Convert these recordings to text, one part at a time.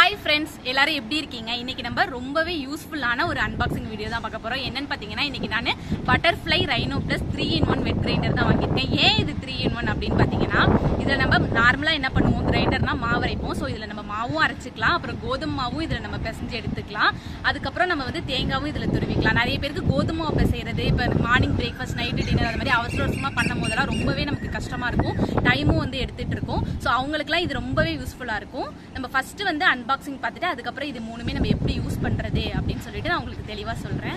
hi friends எல்லாரும் எப்படி இருக்கீங்க இன்னைக்கு நம்ம ரொம்பவே யூஸ்ஃபுல்லான ஒரு அன்பாக்சிங் வீடியோ தான் பார்க்க போறோம் என்னன்னு பார்த்தீங்கன்னா இன்னைக்கு நான் Butterfly Rhino plus three in one wet grinder தான் வாங்கியிருக்கேன் ஏன் இது த்ரீ இன் ஒன் அப்படின்னு பார்த்தீங்கன்னா இதில் நம்ம நார்மலாக என்ன பண்ணுவோம் கிரைண்டர்னா மாவு அரைப்போம் ஸோ இதில் நம்ம மாவும் அரைச்சிக்கலாம் அப்புறம் கோதுமை மாவும் இதில் நம்ம பிசைஞ்சு எடுத்துக்கலாம் அதுக்கப்புறம் நம்ம வந்து தேங்காவும் இதில் துருவிக்கலாம் நிறைய பேருக்கு கோதுமை மாவு பிசைறது இப்போ மார்னிங் பிரேக்ஃபாஸ்ட் நைட்டு டின்னர் அது மாதிரி அவசர அவசரமாக பண்ணும் போதெல்லாம் ரொம்பவே நமக்கு கஷ்டமா இருக்கும் டைமும் வந்து எடுத்துட்டு இருக்கும் ஸோ அவங்களுக்குலாம் இது ரொம்பவே யூஸ்ஃபுல்லாக இருக்கும் நம்ம ஃபர்ஸ்ட் வந்து அன்பாக்சிங் பார்த்துட்டு அதுக்கப்புறம் இது மூணுமே நம்ம எப்படி யூஸ் பண்றது அப்படின்னு சொல்லிட்டு நான் உங்களுக்கு தெளிவாக சொல்றேன்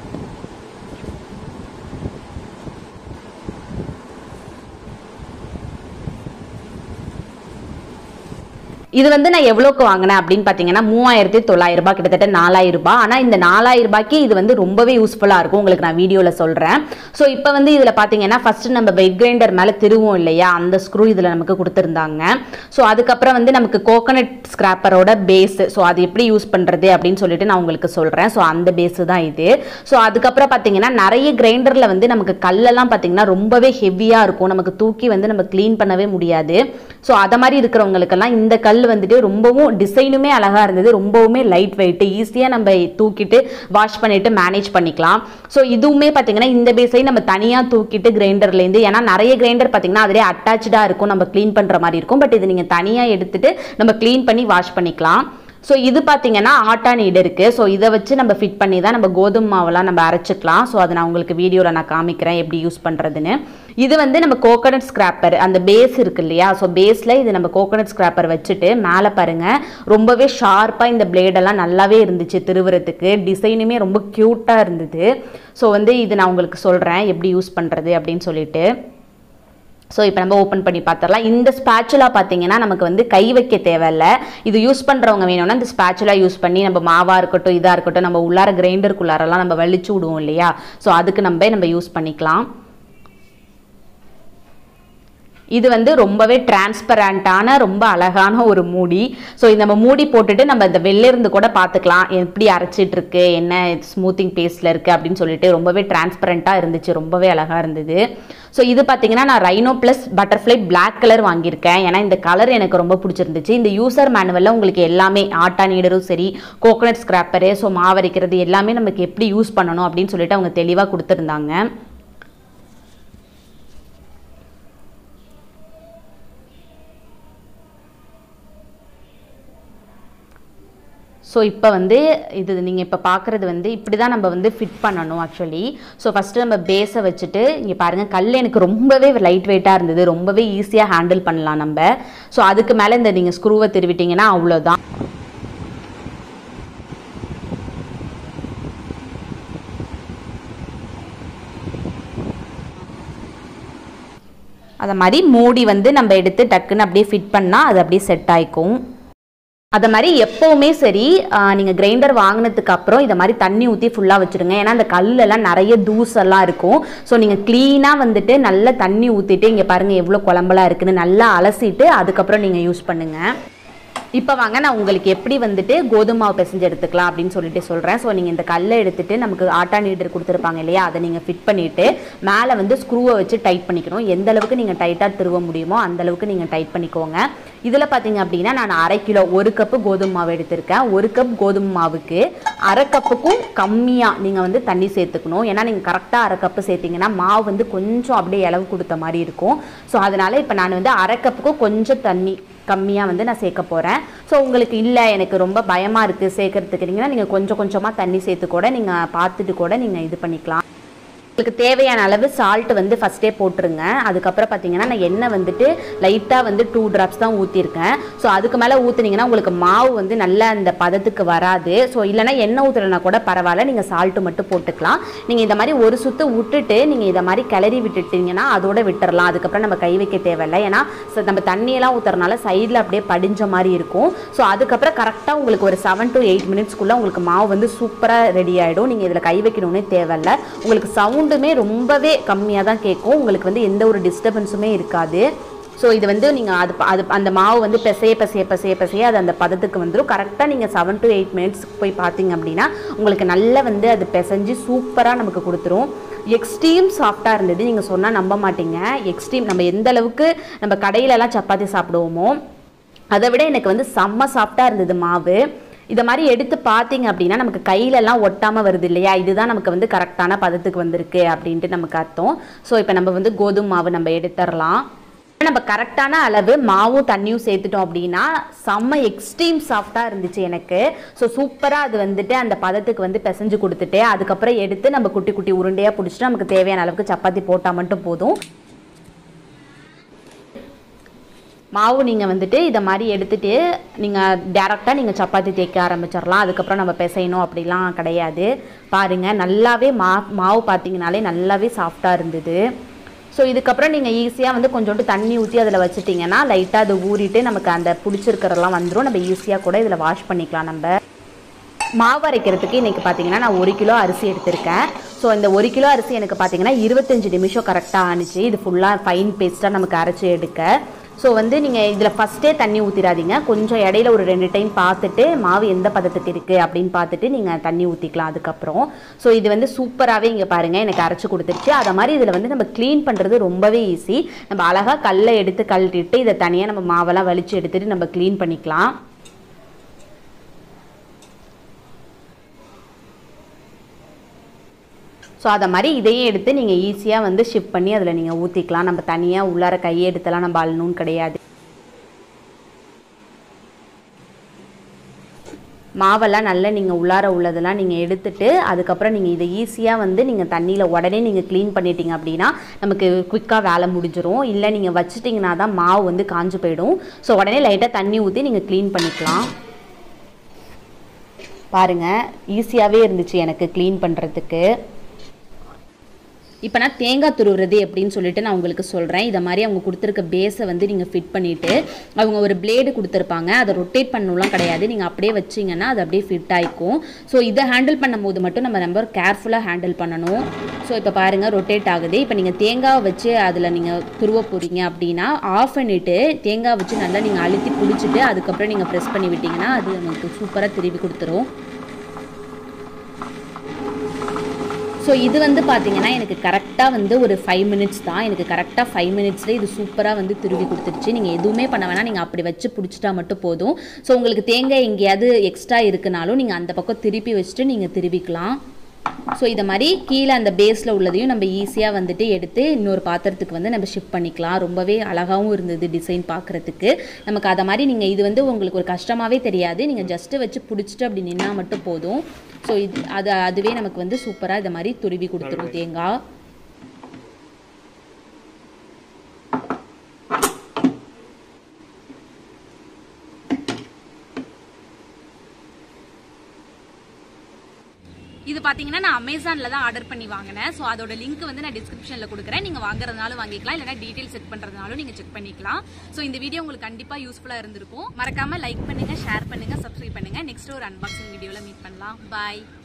இது வந்து நான் எவ்வளோக்கு வாங்கினேன் அப்படின்னு பார்த்தீங்கன்னா மூவாயிரத்தி தொள்ளாயிரம் ரூபாய் கிட்டத்தட்ட நாலாயிரம் ரூபாய் ஆனால் இந்த நாலாயிரம் ரூபாய்க்கு இது வந்து ரொம்பவே யூஸ்ஃபுல்லாக இருக்கும் உங்களுக்கு நான் வீடியோவில் சொல்கிறேன் ஸோ இப்போ வந்து இதில் பார்த்தீங்கன்னா ஃபர்ஸ்ட் நம்ம வெட் கிரைண்டர் மேலே திருவோம் இல்லையா அந்த ஸ்க்ரூ இதில் நமக்கு கொடுத்துருந்தாங்க ஸோ அதுக்கப்புறம் வந்து நமக்கு கோகனட் ஸ்கிராப்பரோட பேஸ் ஸோ அது எப்படி யூஸ் பண்ணுறது அப்படின்னு சொல்லிட்டு நான் உங்களுக்கு சொல்கிறேன் ஸோ அந்த பேஸு தான் இது ஸோ அதுக்கப்புறம் பார்த்தீங்கன்னா நிறைய கிரைண்டரில் வந்து நமக்கு கல்லெல்லாம் பார்த்தீங்கன்னா ரொம்பவே ஹெவியாக இருக்கும் நமக்கு தூக்கி வந்து நம்ம க்ளீன் பண்ணவே முடியாது ஸோ அதை மாதிரி இருக்கிறவங்களுக்கெல்லாம் இந்த கல் வந்துட்டு ரொம்பவும் டிசைனுமே அழகாக இருந்தது ரொம்பவுமே லைட் வெயிட் ஈஸியாக நம்ம தூக்கிட்டு வாஷ் பண்ணிட்டு மேனேஜ் பண்ணிக்கலாம் ஸோ இதுவுமே பார்த்தீங்கன்னா இந்த பேஸையும் நம்ம தனியாக தூக்கிட்டு கிரைண்டர்லேருந்து ஏன்னா நிறைய கிரைண்டர் பார்த்தீங்கன்னா அதிலே அட்டாச்சாக இருக்கும் நம்ம க்ளீன் பண்ணுற மாதிரி இருக்கும் பட் இது நீங்கள் தனியாக எடுத்துட்டு நம்ம க்ளீன் பண்ணி வாஷ் பண்ணிக்கலாம் ஸோ இது பார்த்தீங்கன்னா ஆட்டா நீடு இருக்குது ஸோ இதை வச்சு நம்ம ஃபிட் பண்ணி தான் நம்ம கோதுமை மாவெல்லாம் நம்ம அரைச்சிக்கலாம் ஸோ அதை நான் உங்களுக்கு வீடியோவில் நான் காமிக்கிறேன் எப்படி யூஸ் பண்ணுறதுன்னு இது வந்து நம்ம கோகனட் ஸ்கிராப்பர் அந்த பேஸ் இருக்கு இல்லையா ஸோ பேஸில் இது நம்ம கோகனட் ஸ்கிராப்பர் வச்சுட்டு மேலே பாருங்கள் ரொம்பவே ஷார்ப்பாக இந்த பிளேடெல்லாம் நல்லாவே இருந்துச்சு திருவுறதுக்கு டிசைனுமே ரொம்ப க்யூட்டாக இருந்தது ஸோ வந்து இது நான் உங்களுக்கு சொல்கிறேன் எப்படி யூஸ் பண்ணுறது அப்படின்னு சொல்லிட்டு ஸோ இப்போ நம்ம ஓப்பன் பண்ணி பார்த்துடலாம் இந்த ஸ்பேச்சுலா பார்த்தீங்கன்னா நமக்கு வந்து கை வைக்க தேவையில்ல இது யூஸ் பண்ணுறவங்க வேணும்னா இந்த ஸ்பேச்சுலா யூஸ் பண்ணி நம்ம மாவாக இருக்கட்டும் இதாக இருக்கட்டும் நம்ம உள்ளார கிரைண்டருக்குள்ளாரெல்லாம் நம்ம வலிச்சு விடுவோம் இல்லையா ஸோ அதுக்கு நம்ம நம்ம யூஸ் பண்ணிக்கலாம் இது வந்து ரொம்பவே டிரான்ஸ்பரண்டான ரொம்ப அழகான ஒரு மூடி ஸோ இந்த நம்ம மூடி போட்டுட்டு நம்ம இந்த வெளில இருந்து கூட பார்த்துக்கலாம் எப்படி அரைச்சிட்டு இருக்கு என்ன ஸ்மூத்திங் பேஸ்ட்ல இருக்கு அப்படின்னு சொல்லிட்டு ரொம்பவே டிரான்ஸ்பரண்ட்டாக இருந்துச்சு ரொம்பவே அழகாக இருந்தது ஸோ இது பார்த்தீங்கன்னா நான் Rhino plus Butterfly black colour வாங்கியிருக்கேன் ஏன்னா இந்த கலர் எனக்கு ரொம்ப பிடிச்சிருந்துச்சு இந்த யூசர் மேனுவலில் உங்களுக்கு எல்லாமே ஆட்டா நீடரும் சரி கோகனட் ஸ்கிராப்பரு ஸோ மாவரைக்கிறது எல்லாமே நமக்கு எப்படி யூஸ் பண்ணணும் அப்படின்னு சொல்லிட்டு அவங்க தெளிவாக கொடுத்துருந்தாங்க ஸோ இப்போ வந்து இது நீங்கள் இப்போ பார்க்குறது வந்து இப்படி தான் நம்ம வந்து ஃபிட் பண்ணணும் ஆக்சுவலி ஸோ ஃபஸ்ட்டு நம்ம பேஸை வச்சுட்டு இங்கே பாருங்கள் கல் எனக்கு ரொம்பவே லைட் வெயிட்டாக இருந்தது ரொம்பவே ஈஸியாக ஹேண்டில் பண்ணலாம் நம்ம ஸோ அதுக்கு மேலே இந்த நீங்கள் ஸ்க்ரூவை திருவிட்டிங்கன்னா அவ்வளோதான் அதை மாதிரி மூடி வந்து நம்ம எடுத்து டக்குன்னு அப்படியே ஃபிட் பண்ணால் அது அப்படியே செட் ஆயிக்கும் அதை மாதிரி எப்போவுமே சரி நீங்கள் கிரைண்டர் வாங்கினதுக்கு அப்புறம் இதை மாதிரி தண்ணி ஊற்றி ஃபுல்லாக வச்சுருங்க ஏன்னா அந்த கல்லெல்லாம் நிறைய தூஸ் எல்லாம் இருக்கும் ஸோ நீங்கள் க்ளீனாக வந்துட்டு நல்லா தண்ணி ஊற்றிட்டு இங்கே பாருங்கள் எவ்வளோ குழம்பெல்லாம் இருக்குன்னு நல்லா அலசிட்டு அதுக்கப்புறம் நீங்கள் யூஸ் பண்ணுங்கள் இப்போ வாங்க நான் உங்களுக்கு எப்படி வந்துட்டு கோதுமை மாவு பிசைஞ்சு எடுத்துக்கலாம் அப்படின்னு சொல்லிட்டு சொல்கிறேன் ஸோ நீங்கள் இந்த கல்லை எடுத்துட்டு நமக்கு ஆட்டா நீடர் கொடுத்துருப்பாங்க இல்லையா அதை நீங்கள் ஃபிட் பண்ணிவிட்டு மேலே வந்து ஸ்க்ரூவை வச்சு டைட் பண்ணிக்கணும் எந்த அளவுக்கு நீங்கள் டைட்டாக திருவ முடியுமோ அந்த அளவுக்கு நீங்கள் டைட் பண்ணிக்கோங்க இதில் பார்த்தீங்க அப்படின்னா நான் அரை கிலோ ஒரு கப்பு கோதுமை மாவு எடுத்திருக்கேன் ஒரு கப் கோதுமை மாவுக்கு அரை கப்புக்கும் கம்மியாக நீங்கள் வந்து தண்ணி சேர்த்துக்கணும் ஏன்னா நீங்கள் கரெக்டாக அரை கப்பு சேர்த்திங்கன்னா மாவு வந்து கொஞ்சம் அப்படியே இளவு கொடுத்த மாதிரி இருக்கும் ஸோ அதனால் இப்போ நான் வந்து அரை கப்புக்கும் கொஞ்சம் தண்ணி கம்மியாக வந்து நான் சேர்க்க போகிறேன் ஸோ உங்களுக்கு இல்லை எனக்கு ரொம்ப பயமாக இருக்குது சேர்க்கறதுக்குறீங்கன்னா நீங்கள் கொஞ்சம் கொஞ்சமாக தண்ணி சேர்த்து கூட நீங்கள் பார்த்துட்டு கூட நீங்கள் இது பண்ணிக்கலாம் உங்களுக்கு தேவையான அளவு சால்ட் வந்து ஃபஸ்ட்டே போட்டுருங்க அதுக்கப்புறம் பார்த்தீங்கன்னா நான் எண்ணெய் வந்துட்டு லைட்டாக வந்து டூ ட்ராப்ஸ் தான் ஊற்றிருக்கேன் ஸோ அதுக்கு மேலே ஊற்றுனீங்கன்னா உங்களுக்கு மாவு வந்து நல்லா அந்த பதத்துக்கு வராது ஸோ இல்லைனா எண்ணெய் ஊற்றுலனா கூட பரவாயில்ல நீங்கள் சால்ட்டு மட்டும் போட்டுக்கலாம் நீங்கள் இந்த மாதிரி ஒரு சுற்று விட்டுட்டு நீங்கள் இதை மாதிரி கிளறி விட்டுட்டீங்கன்னா அதோட விட்டுறலாம் அதுக்கப்புறம் நம்ம கை வைக்க தேவையில்லை ஏன்னா ச- நம்ம தண்ணியெல்லாம் ஊற்றுறதுனால சைடில் அப்படியே படிஞ்ச மாதிரி இருக்கும் ஸோ அதுக்கப்புறம் கரெக்டாக உங்களுக்கு ஒரு செவன் டு எயிட் மினிட்ஸ்க்குள்ளே உங்களுக்கு மாவு வந்து சூப்பராக ரெடி ஆகிடும் நீங்கள் இதில் கை வைக்கணும்னே தேவையில்ல உங்களுக்கு சவுண்டுமே ரொம்பவே கம்மியாக தான் கேட்கும் உங்களுக்கு வந்து எந்த ஒரு டிஸ்டர்பன்ஸுமே இருக்காது ஸோ இது வந்து நீங்கள் அது அது அந்த மாவு வந்து பிசைய பிசைய பிசைய பிசைய அது அந்த பதத்துக்கு வந்துடும் கரெக்டாக நீங்கள் செவன் டு எயிட் மினிட்ஸ்க்கு போய் பார்த்தீங்க அப்படின்னா உங்களுக்கு நல்லா வந்து அது பிசைஞ்சு சூப்பராக நமக்கு கொடுத்துரும் எக்ஸ்ட்ரீம் சாஃப்டாக இருந்தது நீங்கள் சொன்னால் நம்ப மாட்டீங்க எக்ஸ்ட்ரீம் நம்ம எந்த அளவுக்கு நம்ம கடையிலலாம் சப்பாத்தி சாப்பிடுவோமோ அதை விட எனக்கு வந்து செம்ம சாஃப்டாக இருந்தது மாவு இதை மாதிரி எடுத்து பார்த்தீங்க அப்படின்னா நமக்கு கையிலலாம் ஒட்டாமல் வருது இல்லையா இதுதான் நமக்கு வந்து கரெக்டான பதத்துக்கு வந்திருக்கு அப்படின்ட்டு நமக்கு அர்த்தம் ஸோ இப்போ நம்ம வந்து கோதுமை மாவு நம்ம எடுத்துடலாம் நம்ம கரெக்டான அளவு மாவும் தண்ணியும் சேர்த்துட்டோம் அப்படின்னா செம்ம எக்ஸ்ட்ரீம் சாஃப்டாக இருந்துச்சு எனக்கு ஸோ சூப்பராக அது வந்துட்டு அந்த பதத்துக்கு வந்து பிசைஞ்சு கொடுத்துட்டு அதுக்கப்புறம் எடுத்து நம்ம குட்டி குட்டி உருண்டையாக பிடிச்சிட்டு நமக்கு தேவையான அளவுக்கு சப்பாத்தி போட்டால் மட்டும் போதும் மாவு நீங்கள் வந்துட்டு இதை மாதிரி எடுத்துட்டு நீங்கள் டேரெக்டாக நீங்கள் சப்பாத்தி தேய்க்க ஆரம்பிச்சிடலாம் அதுக்கப்புறம் நம்ம பிசையணும் அப்படிலாம் கிடையாது பாருங்கள் நல்லாவே மா மாவு பார்த்தீங்கனாலே நல்லாவே சாஃப்டாக இருந்தது ஸோ இதுக்கப்புறம் நீங்கள் ஈஸியாக வந்து கொஞ்சோண்டு தண்ணி ஊற்றி அதில் வச்சுட்டிங்கன்னா லைட்டாக அது ஊறிட்டு நமக்கு அந்த பிடிச்சிருக்கிறதெல்லாம் வந்துடும் நம்ம ஈஸியாக கூட இதில் வாஷ் பண்ணிக்கலாம் நம்ம மாவு அரைக்கிறதுக்கு இன்றைக்கி பார்த்தீங்கன்னா நான் ஒரு கிலோ அரிசி எடுத்திருக்கேன் ஸோ இந்த ஒரு கிலோ அரிசி எனக்கு பார்த்தீங்கன்னா இருபத்தஞ்சு நிமிஷம் கரெக்டாக ஆணுச்சு இது ஃபுல்லாக ஃபைன் பேஸ்ட்டாக நமக்கு அரைச்சி எடுக்க ஸோ வந்து நீங்கள் இதில் ஃபஸ்ட்டே தண்ணி ஊற்றிடாதீங்க கொஞ்சம் இடையில ஒரு ரெண்டு டைம் பார்த்துட்டு மாவு எந்த பதத்துக்கு இருக்குது அப்படின்னு பார்த்துட்டு நீங்கள் தண்ணி ஊற்றிக்கலாம் அதுக்கப்புறம் ஸோ இது வந்து சூப்பராகவே இங்கே பாருங்கள் எனக்கு அரைச்சி கொடுத்துருச்சு அதை மாதிரி இதில் வந்து நம்ம க்ளீன் பண்ணுறது ரொம்பவே ஈஸி நம்ம அழகாக கல்லை எடுத்து கழட்டிட்டு இதை தனியாக நம்ம மாவெல்லாம் வலிச்சு எடுத்துகிட்டு நம்ம க்ளீன் பண்ணிக்கலாம் ஸோ அதை மாதிரி இதையும் எடுத்து நீங்கள் ஈஸியாக வந்து ஷிஃப்ட் பண்ணி அதில் நீங்கள் ஊற்றிக்கலாம் நம்ம தனியாக உள்ளார கையை எடுத்தெல்லாம் நம்ம அள்ளணும்னு கிடையாது மாவெல்லாம் நல்லா நீங்கள் உள்ளார உள்ளதெல்லாம் நீங்கள் எடுத்துட்டு அதுக்கப்புறம் நீங்கள் இதை ஈஸியாக வந்து நீங்கள் தண்ணியில் உடனே நீங்கள் க்ளீன் பண்ணிட்டீங்க அப்படின்னா நமக்கு குயிக்காக வேலை முடிஞ்சிரும் இல்லை நீங்கள் வச்சிட்டிங்கன்னா தான் மாவு வந்து காஞ்சு போயிடும் ஸோ உடனே லைட்டாக தண்ணி ஊற்றி நீங்கள் க்ளீன் பண்ணிக்கலாம் பாருங்கள் ஈஸியாகவே இருந்துச்சு எனக்கு க்ளீன் பண்ணுறதுக்கு இப்போ நான் தேங்காய் துருவுறது எப்படின்னு சொல்லிட்டு நான் உங்களுக்கு சொல்கிறேன் இதை மாதிரி அவங்க கொடுத்துருக்க பேஸை வந்து நீங்கள் ஃபிட் பண்ணிவிட்டு அவங்க ஒரு பிளேடு கொடுத்துருப்பாங்க அதை ரொட்டேட் பண்ணணும்லாம் கிடையாது நீங்கள் அப்படியே வச்சிங்கன்னா அது அப்படியே ஃபிட் ஆகிக்கும் ஸோ இதை ஹேண்டில் பண்ணும்போது மட்டும் நம்ம ரொம்ப கேர்ஃபுல்லாக ஹேண்டில் பண்ணணும் ஸோ இப்போ பாருங்கள் ரொட்டேட் ஆகுது இப்போ நீங்கள் தேங்காவை வச்சு அதில் நீங்கள் துருவ போகிறீங்க அப்படின்னா ஆஃப் பண்ணிவிட்டு தேங்காய் வச்சு நல்லா நீங்கள் அழுத்தி பிடிச்சிட்டு அதுக்கப்புறம் நீங்கள் ப்ரெஸ் பண்ணி விட்டிங்கன்னா அது நமக்கு சூப்பராக திருப்பி கொடுத்துரும் ஸோ இது வந்து பார்த்தீங்கன்னா எனக்கு கரெக்டாக வந்து ஒரு ஃபைவ் மினிட்ஸ் தான் எனக்கு கரெக்டாக ஃபைவ் மினிட்ஸ்லேயே இது சூப்பராக வந்து துருவி கொடுத்துருச்சு நீங்கள் எதுவுமே பண்ண வேணாம் நீங்கள் அப்படி வச்சு பிடிச்சிட்டா மட்டும் போதும் ஸோ உங்களுக்கு தேங்காய் எங்கேயாவது எக்ஸ்ட்ரா இருக்குனாலும் நீங்கள் அந்த பக்கம் திருப்பி வச்சுட்டு நீங்கள் திருவிக்கலாம் ஸோ இதை மாதிரி கீழே அந்த பேஸில் உள்ளதையும் நம்ம ஈஸியாக வந்துட்டு எடுத்து இன்னொரு பாத்திரத்துக்கு வந்து நம்ம ஷிஃப்ட் பண்ணிக்கலாம் ரொம்பவே அழகாகவும் இருந்தது டிசைன் பார்க்குறதுக்கு நமக்கு அதை மாதிரி நீங்கள் இது வந்து உங்களுக்கு ஒரு கஷ்டமாகவே தெரியாது நீங்கள் ஜஸ்ட்டு வச்சு பிடிச்சிட்டு அப்படி நின்னா மட்டும் போதும் ஸோ இது அது அதுவே நமக்கு வந்து சூப்பராக இதை மாதிரி துருவி கொடுத்துரும் தேங்காய் இது பாத்தீங்கன்னா நான் அமேசான்ல தான் ஆர்டர் பண்ணி வாங்கினேன் ஸோ அதோட லிங்க் வந்து நான் டிஸ்கிரிப்ஷன்ல கொடுக்குறேன் நீங்க வாங்குறதுனாலும் வாங்கிக்கலாம் இல்லைனா டீடைல் செக் பண்றதுனாலும் நீங்க செக் பண்ணிக்கலாம் ஸோ இந்த வீடியோ உங்களுக்கு கண்டிப்பா யூஸ்ஃபுல்லா இருந்திருக்கும் மறக்காம லைக் பண்ணுங்க ஷேர் பண்ணுங்க சப்ஸ்கிரைப் பண்ணுங்க நெக்ஸ்ட் ஒரு அன்பாக்சிங் வீடியோல மீட் பண்ணலாம் பாய்